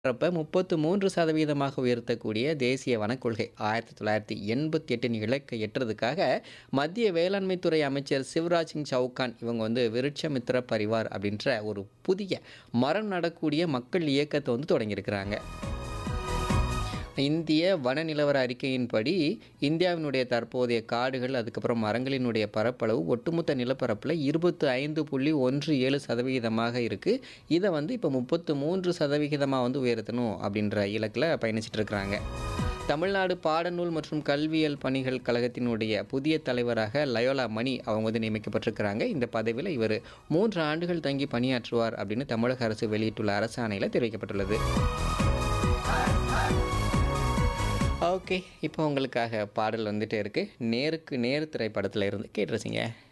அப்ப 33% சதவீதமாக உயர்த்தக்கூடிய தேசிய வனக் கொள்கை 1988 இலக்கை எட்டுறதுக்காக மத்திய வேளாண்மை துறை அமைச்சர் சிவராஜ் சிங் சவுகான் இவங்க வந்து விருட்சமித்ர பரிவார் அப்படின்ற ஒரு புதிய மரம் நடக்கூடிய மக்கள் இயக்கத்தை வந்து தொடங்கியிருக்கிறாங்க இந்திய வன நிலவர அறிக்கையின்படி இந்தியாவினுடைய தற்போதைய காடுகள் அதுக்கப்புறம் மரங்களினுடைய பரப்பளவு ஒட்டுமொத்த நிலப்பரப்பில் இருபத்து ஐந்து புள்ளி ஒன்று ஏழு சதவிகிதமாக இருக்குது இதை வந்து இப்போ முப்பத்து மூன்று சதவிகிதமாக வந்து உயர்த்தணும் அப்படின்ற இலக்கில் பயணிச்சிட்டு இருக்கிறாங்க தமிழ்நாடு பாடநூல் மற்றும் கல்வியல் பணிகள் கழகத்தினுடைய புதிய தலைவராக லயோலா மணி அவங்க வந்து நியமிக்கப்பட்டிருக்கிறாங்க இந்த பதவியில் இவர் மூன்று ஆண்டுகள் தங்கி பணியாற்றுவார் அப்படின்னு தமிழக அரசு வெளியிட்டுள்ள அரசாணையில் தெரிவிக்கப்பட்டுள்ளது ஓகே இப்போ உங்களுக்காக பாடல் வந்துட்டே இருக்கு நேருக்கு நேர் திரைப்படத்தில் இருந்து கேட்டுருச்சிங்க